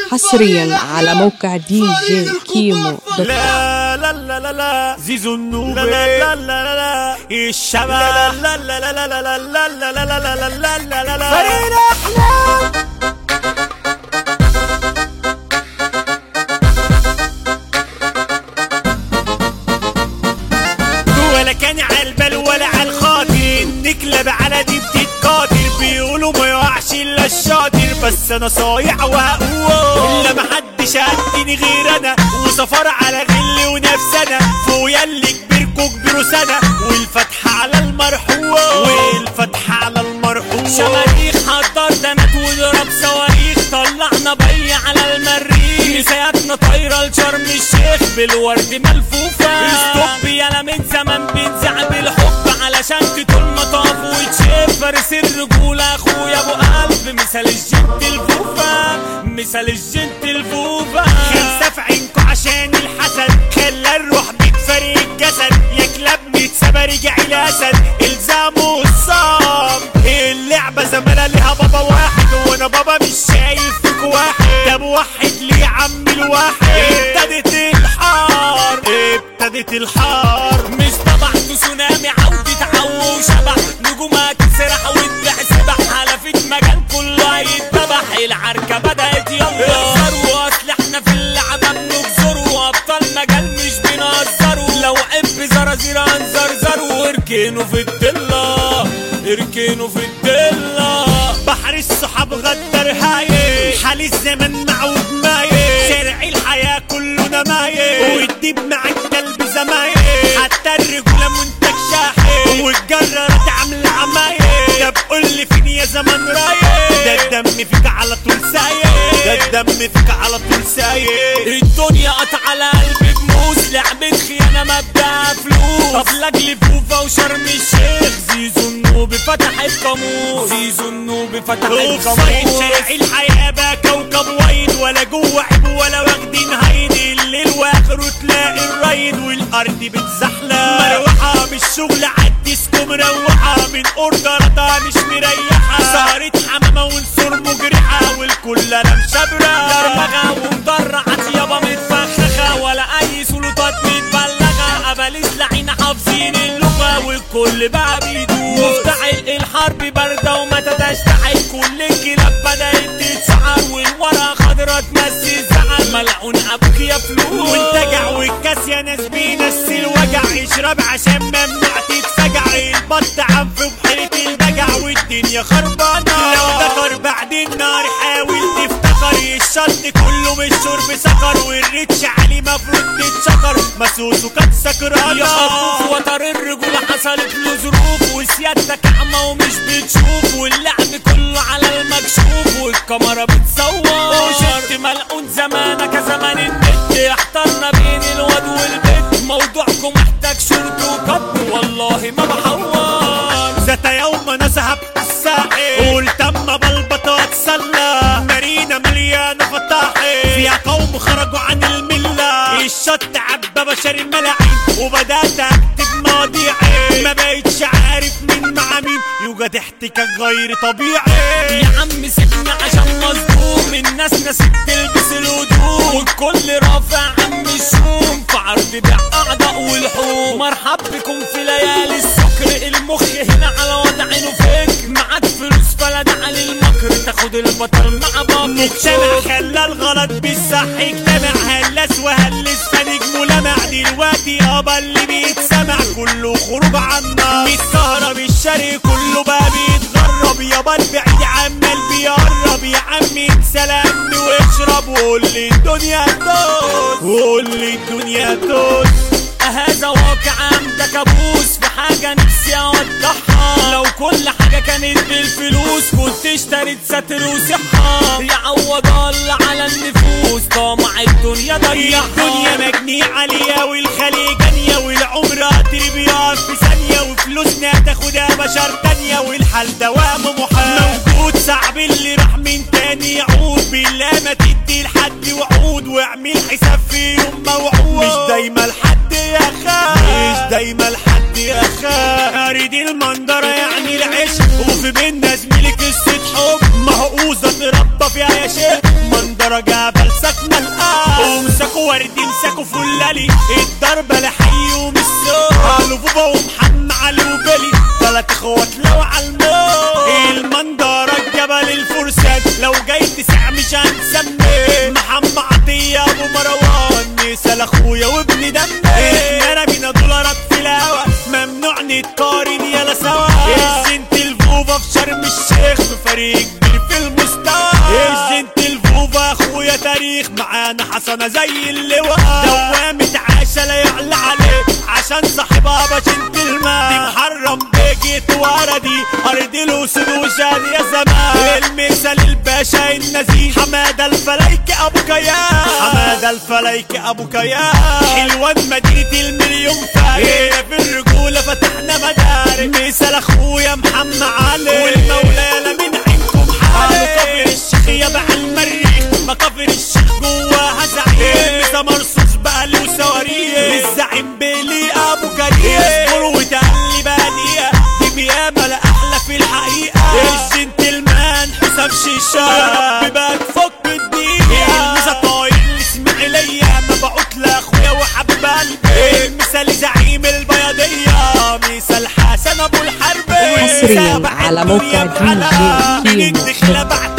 حصريا على موقع دي جي كيمو دوت كوم. لا لا لا لا لا زيزو النوبي لا لا لا لا لا الشباب لا لا لا لا لا لا لا لا لا لا لا لا لا لا لا فريق احلام ولا كان على البال ولا على الخاطر النكلة على دي بتتقاتل بيقولوا ما يقعش الا الشاطر بس انا صايع وهقوم الا محدش قدني غير انا وسفر على غل ونفس انا فويا اللي كبيركوا كبيروا سنة والفتحة على المرحوم والفتحة على المرحوم شماريخ حضر دمت وضرب صواريخ طلعنا بي على المريخ نسياتنا طايرة لشرم الشيخ بالورد ملفوفة ستوب يالا من زمان بنزع بالحب علشان تطول مطاف وتشيف فارس الرجولة اخويا ابو قلب مثال الجنت الفوفا مثال الجنت الفوفا خمسة في عينكوا عشان الحسد خلى الروح بتفارق الجسد يا كلاب متسابة رجع الاسد الزاموا الصام اللعبة زمالة ليها بابا واحد وانا بابا مش شايف فيك واحد ده موحد ليه يا عم الواحد ابتدت الحار ابتدت الحار مش طبع تسونامي عودة عو وشبح نجومها تسرح وتبيع سبح حلفت مجال كله هيتذبح العركة بدأت يلا اخسروا اصل احنا في اللعبة بنكسروا ابطال مجال مش بنهزروا لو عب زرازير هنزرزروا واركنوا في الضلة اركنوا في الضلة بحر الصحاب غدر هاي حال الزمن معود ماي شارع الحياة كله نماي والديب مع الكلب زماي حتى الرجولة منتج شاحي والجرارة عاملة عماي ده بقول لي فين يا زمن رايق ده الدم فيك على طول سايق ده الدم فيك على طول سايق الدنيا قطع على قلبي بموس لعبة خيانة مبدأ فلوس طب لاجلي فوفا وشرم الشيخ زيزو النوبي فتح القاموس زيزو النوبي فتح اوف سايد القاموس شارع الحياة بقى كوكب وايد ولا جوه عيب ولا واخدين هايد الليل واخره تلاقي الرايد والارض بتزحلق مروحة مش شغل عالديسكو مروحة من اوردراتها مش مريحة سهرة حمامة ونسور مجرحة والكل انا مشبرة درمغة ومدرعة يابا متفخخة ولا أي سلطات متبلغة أباليس لعين حافظين اللغة والكل بقى بيدوس مفتعل الحرب باردة وما تشتعل كل الكلاب بدأت تتسعر والورقة خضرا تمسي الزعل ملعون أبوك يا فلوس والتجع والكاس يا ناس بينسي الوجع اشرب عشان ممنوع تتفجع البط عم في بحيرة البجع والدنيا خربانة لو ذكر بعد النار حاول تفتكر الشط كله مش شرب سكر والريتش عليه مفروض تتشكر مسوسه كانت سكرانة يا خروف وتر الرجولة حصلت له ظروف وسيادتك أعمى ومش بتشوف واللعب كله على المكشوف والكاميرا بتصور وشفت ملعون زمانك زمان النت احترنا بين الواد والبنت موضوعكم محتاج شرط وكب والله ما بحور ذات يوم انا ذهبت الساحل قلت اما بلبطة اتسلى مارينا مليانة فطاحل فيها قوم خرجوا عن الملة الشط عبى بشر الملاعين وبدأت اكتب مواضيعي ما بقتش عارف مين مع مين يوجد احتكاك غير طبيعي يا عم سيبني عشان مصدوم الناس نسيت تلبس الهدوم والكل رافع عم الشوم في عرض بيع اعضاء والحوم مرحب بكم في ليالي السكر المخ هنا على وضع فكر معاك فلوس فلا داعي للمكر تاخد البطل مع باقي مجتمع خلى الغلط بالصح اجتمع هلس وهلس فنجم لمع دلوقتي يابا اللي بيتسمع كله خروج عنا متكهرب الشرق كله بقى بيتغرب يابا البعيد عمال بيقرب يا عمي سلامني واشرب وقول لي الدنيا توس وقول لي الدنيا توس هذا واقع عندك كابوس في حاجة نفسي اوضحها لو كل حاجة كانت بالفلوس كنت اشتريت ستر وصحة يعوض الله على النفوس طمع الدنيا يا ضيعها الدنيا مجني عليا والخليج جانية والعمر قطر بيقف في ثانية وفلوسنا تاخدها بشر تانية والحال دوام محال موجود صعب اللي راح من تاني يعود بالله ما تدي لحد وعود واعمل حساب في يوم موعود مش دايما لحد يا خال مش دايما لحد يا خال اريد المنظرة يعني العشق وفي بينا زميلي قصة حب مهقوزة تربى فيها يا شيخ منظر منظرة جبل سكنة القاع ومسكوا ورد مسكوا فلالي الضربة لحي ومش سوق قالوا بابا ومحمد علي وبيلي تلات اخوات لو عالموت المنظرة جبل الفرسان لو جاي تسع مش هنسمي محمد عطية ابو مروان مثال اخويا وابن دمي احنا بينا دولارات في الهوا ممنوع نتقارن يلا سوا الزنت الفوفا في شرم الشيخ في فريق كبير في المستوى الزنت الفوفا اخويا تاريخ معانا حسنة زي اللواء دوامة عاشة لا يعلى عليه عشان صاحبها بشنت الماء دي محرم بيجيت ورا دي ارض الاسود وشاد يا زمان المثال الباشا النزيه حمادة الفلايك ابو كيان حمادة الفلايك ابو كيان حلوان مدينة المليون فارق في الرجولة فتحنا مدارك مثال اخويا محمد علي والمولى يلا من عينكم حالي مكافر الشيخ يا بع المريخ مكافر الشيخ جواها زعيم مسا مرصوص بقلي وصواريخ للزعيم بيلي ابو كريم اصبر وتقلي بادية دي بياما لا احلى في الحقيقة الجنتلمان حسام شيشة يا رب بقى تفك الدنيا المسا طايل الاسماعيلية ما بقوت لاخويا وحبيب قلبي المثال زعيم البياضية مثال حسن ابو الحرب حصرياً على موقع دي جي كيمو. من الدخلة بعد